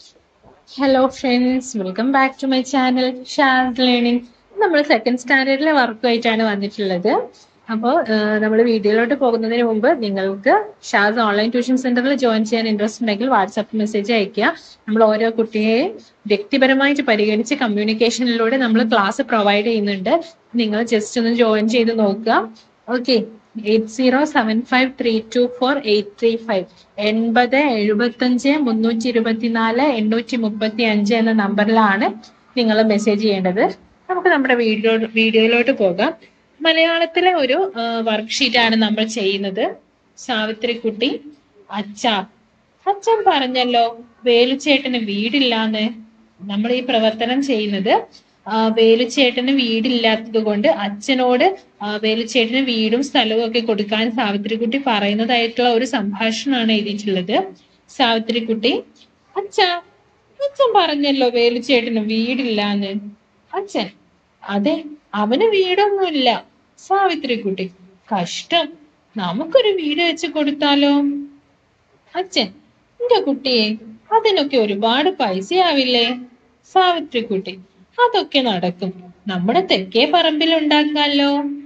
hello friends welcome back to my channel Shaz learning നമ്മൾ second സ്റ്റാൻഡേർഡിലെ വർക്കുമായിട്ടാണ് വന്നിട്ടുള്ളത് അപ്പോൾ നമ്മൾ വീഡിയോയിലോട്ട് പോകുന്നതിന് മുമ്പ് നിങ്ങൾക്ക് ഷാസ് ഓൺലൈൻ ട്യൂഷൻ സെന്ററിൽ ജോയിൻ ചെയ്യാൻ ഇൻട്രസ്റ്റ് ഉണ്ടെങ്കിൽ വാട്സാപ്പ് മെസ്സേജ് അയക്കുക നമ്മൾ ഓരോ കുട്ടിയെയും വ്യക്തിപരമായിട്ട് പരിഗണിച്ച് കമ്മ്യൂണിക്കേഷനിലൂടെ നമ്മൾ ക്ലാസ് പ്രൊവൈഡ് ചെയ്യുന്നുണ്ട് നിങ്ങൾ ജസ്റ്റ് ഒന്ന് ജോയിൻ ചെയ്ത് നോക്കുക okay eight zero seven five three two four eight three five എൺപത് എഴുപത്തഞ്ച് മുന്നൂറ്റി ഇരുപത്തിനാല് എണ്ണൂറ്റി മുപ്പത്തി അഞ്ച് എന്ന നമ്പറിലാണ് നിങ്ങൾ മെസ്സേജ് ചെയ്യേണ്ടത് നമുക്ക് നമ്മുടെ വീഡിയോ വീഡിയോയിലോട്ട് പോകാം മലയാളത്തിലെ ഒരു വർക്ക്ഷീറ്റ് ആണ് നമ്മൾ ചെയ്യുന്നത് സാവിത്രിക്കുട്ടി അച്ഛ അച്ഛൻ പറഞ്ഞല്ലോ വേലുച്ചേട്ടന് വീടില്ലാന്ന് നമ്മൾ ഈ പ്രവർത്തനം ചെയ്യുന്നത് ആ, വേലുച്ചേട്ടന് വീടില്ലാത്തത് കൊണ്ട് അച്ഛനോട് ആ, വേലുച്ചേട്ടന് വീടും സ്ഥലവും ഒക്കെ കൊടുക്കാൻ സാവിത്രിക്കുട്ടി പറയുന്നതായിട്ടുള്ള ഒരു സംഭാഷണമാണ് എഴുതിയിട്ടുള്ളത് സാവിത്രിക്കുട്ടി അച്ഛാ അച്ഛൻ പറഞ്ഞല്ലോ വേലുച്ചേട്ടന് വീടില്ലാന്ന് അച്ഛൻ അതെ അവന് വീടൊന്നുമില്ല സാവിത്രിക്കുട്ടി കഷ്ടം നമുക്കൊരു വീട് വെച്ച് കൊടുത്താലോ അച്ഛൻ എന്റെ കുട്ടിയെ അതിനൊക്കെ ഒരുപാട് പൈസയാവില്ലേ സാവിത്രിക്കുട്ടി അതൊക്കെ നടക്കും നമ്മുടെ തെക്കേ പറമ്പിൽ ഉണ്ടാക്കാലോ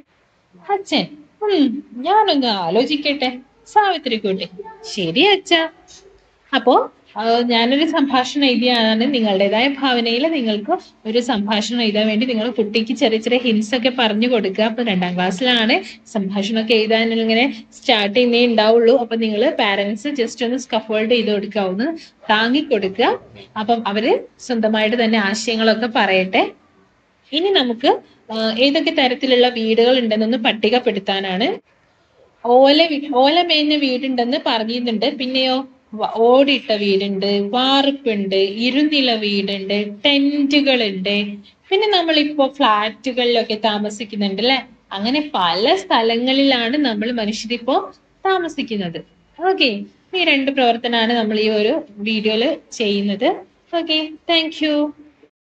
അച്ഛൻ ഉം ഞാനൊന്ന് ആലോചിക്കട്ടെ സാവിത്രിക്കുട്ടി ശരി അച്ഛ അപ്പോ ആ, ഞാനൊരു സംഭാഷണം എഴുതിയാണ് നിങ്ങളുടേതായ ഭാവനയിൽ നിങ്ങൾക്ക് ഒരു സംഭാഷണം എഴുതാൻ വേണ്ടി നിങ്ങൾ കുട്ടിക്ക് ചെറിയ ചെറിയ ഹിൻസ് ഒക്കെ പറഞ്ഞു കൊടുക്കുക അപ്പൊ രണ്ടാം ക്ലാസ്സിലാണ് സംഭാഷണമൊക്കെ എഴുതാൻ ഇങ്ങനെ സ്റ്റാർട്ട് ചെയ്യുന്നേ ഉണ്ടാവുള്ളൂ അപ്പൊ നിങ്ങൾ പാരന്റ്സ് ജസ്റ്റ് ഒന്ന് സ്കഫോൾഡ് ചെയ്ത് കൊടുക്കുക ഒന്ന് താങ്ങി കൊടുക്കുക അപ്പം അവര് സ്വന്തമായിട്ട് തന്നെ ആശയങ്ങളൊക്കെ പറയട്ടെ ഇനി നമുക്ക് ആ, ഏതൊക്കെ തരത്തിലുള്ള വീടുകൾ ഉണ്ടെന്നൊന്ന് പട്ടികപ്പെടുത്താനാണ് ഓല വി- ഓല മേഞ്ഞ വീടുണ്ടെന്ന് പറഞ്ഞിരുന്നുണ്ട് പിന്നെയോ വ- ഓടിട്ട വീടുണ്ട് വാർപ്പുണ്ട് ഇരുനില വീടുണ്ട് ടെന്റുകളുണ്ട് പിന്നെ നമ്മളിപ്പോ ഫ്ലാറ്റുകളിലൊക്കെ താമസിക്കുന്നുണ്ട് അല്ലെ അങ്ങനെ പല സ്ഥലങ്ങളിലാണ് നമ്മൾ മനുഷ്യരിപ്പോ താമസിക്കുന്നത് ഓക്കെ ഈ രണ്ട് പ്രവർത്തനമാണ് നമ്മൾ ഈ ഒരു വീഡിയോയില് ചെയ്യുന്നത് ഓക്കെ താങ്ക് യു